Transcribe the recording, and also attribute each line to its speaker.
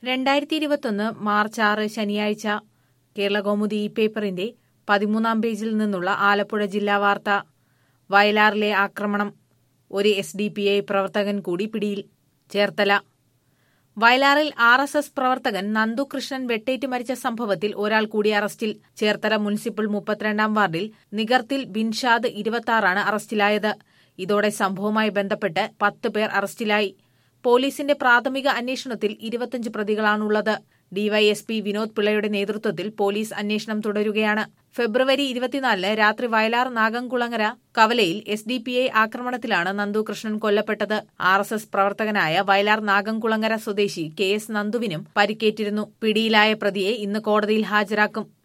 Speaker 1: രണ്ടായിരത്തി ഇരുപത്തൊന്ന് മാർച്ച് ആറ് ശനിയാഴ്ച കേരളകൗമുദി ഈ പേപ്പറിന്റെ പതിമൂന്നാം പേജിൽ നിന്നുള്ള ആലപ്പുഴ ജില്ലാ വാർത്ത വയലാറിലെ ആക്രമണം ഒരു എസ് ഡി പി ഐ പ്രവർത്തകൻ കൂടി പിടിയിൽ ചേർത്തല വയലാറിൽ ആർ എസ് എസ് പ്രവർത്തകൻ നന്ദു കൃഷ്ണൻ വെട്ടേറ്റ് മരിച്ച സംഭവത്തിൽ ഒരാൾ കൂടി അറസ്റ്റിൽ ചേർത്തല മുനിസിപ്പൽ മുപ്പത്തിരണ്ടാം വാർഡിൽ നിഗർത്തിൽ ബിൻഷാദ് ഇരുപത്തിയാറാണ് അറസ്റ്റിലായത് ഇതോടെ സംഭവവുമായി ബന്ധപ്പെട്ട് പത്ത് പേർ അറസ്റ്റിലായി പോലീസിന്റെ പ്രാഥമിക അന്വേഷണത്തിൽ ഇരുപത്തിയഞ്ച് പ്രതികളാണുള്ളത് ഡിവൈഎസ്പി വിനോദ് പിള്ളയുടെ നേതൃത്വത്തിൽ പോലീസ് അന്വേഷണം തുടരുകയാണ് ഫെബ്രുവരി ഇരുപത്തിനാലിന് രാത്രി വയലാർ നാഗംകുളങ്ങര കവലയിൽ എസ് ഡി പി ഐ ആക്രമണത്തിലാണ് നന്ദു കൃഷ്ണൻ കൊല്ലപ്പെട്ടത് ആർ എസ് എസ് പ്രവർത്തകനായ വയലാർ നാഗംകുളങ്ങര സ്വദേശി കെ എസ് നന്ദുവിനും പരിക്കേറ്റിരുന്നു പിടിയിലായ പ്രതിയെ ഇന്ന് കോടതിയിൽ ഹാജരാക്കും